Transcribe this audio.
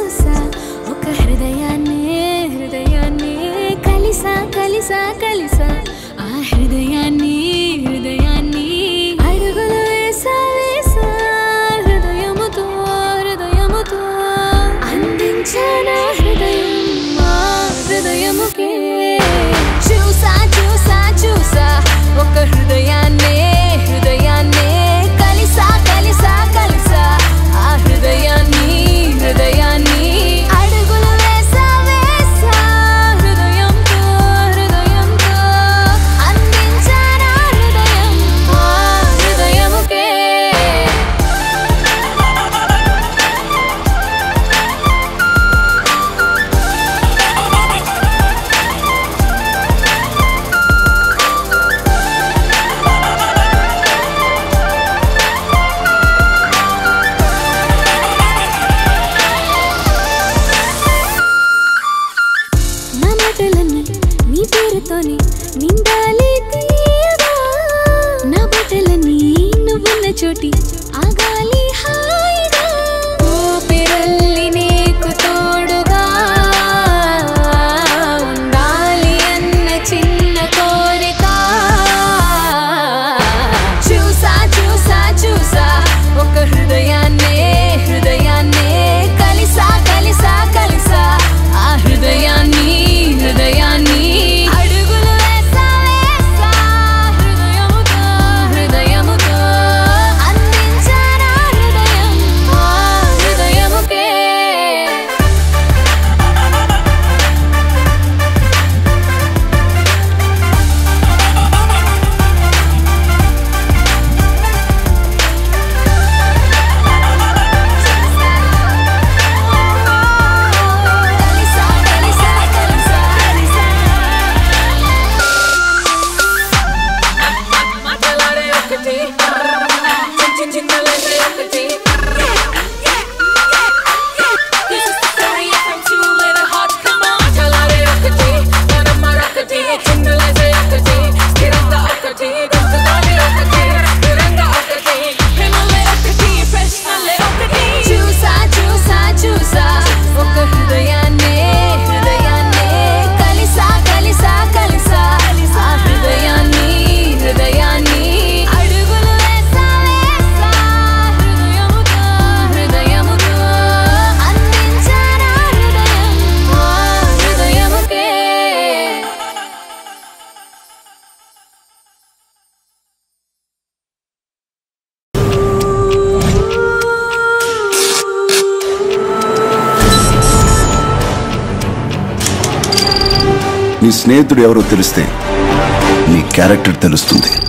చూసా ఒక హృదయాన్ని హృదయాన్ని కలిసా కలిసా కలిసా ఆ హృదయాన్ని హృదయాన్ని అడుగులు వేసా వేసా హృదయముతో హృదయముతో అందించానా హృదయం మా హృదయముకే చూసా చూసా చూసా ఒక హృదయాన్నే హృదయాన్నే కలిసా కలిసా కలిసా ఆ హృదయాన్ని హృదయాన్ని అడుగులు వేసా వేసా హృదయంతో హృదయంతో అందించానా హృదయం ఆ హృదయముకే నా మాటలన్నీ నీ పేరుతోనే నిండాలి తీయగా నా బట్టలన్నీ నువ్వున్న చోటి ఆగాలి హాయిగా ఊపిరల్లి నీకు తోడుగా ఉండాలి అన్న చిన్న కోరిక చూసా చూసా చూసా ఒక హృదయాన్నే హృదయాన్నే కలిసా కలిసా కలిసా ఆ హృదయాన్ని హృదయాన్ని అడుగులు వేసా వేసా హృదయముతో హృదయముతో అందించానా హృదయం ఆ హృదయముకే కలిసా కలిసా కలిసా కలిసా మాటలాడే ఒకటి చిన్న చిన్నలైతే ఒకటి This is the story from two little hearts. Come on. మాటలాడే ఒకటి మనం మరొకటి చిన్నలైతే ఒకటి స్థిరంగా ఒకటి గుర్తుదాని ఒకటి దూరంగా ఒకటి ప్రేమలే ఒకటి ప్రశ్నలే ఒకటి చూసా చూసా చూసా ఒక హృదయాన్నే హృదయాన్నే కలిసా కలిసా కలిసా ఆ హృదయాన్ని హృదయాన్ని అడుగులు వేసా వేసా హృదయముతో హృదయముతో అందించానా హృదయం ఆ హృదయముకే నీ స్నేహితుడు ఎవరో తెలిస్తే నీ క్యారెక్టర్ తెలుస్తుంది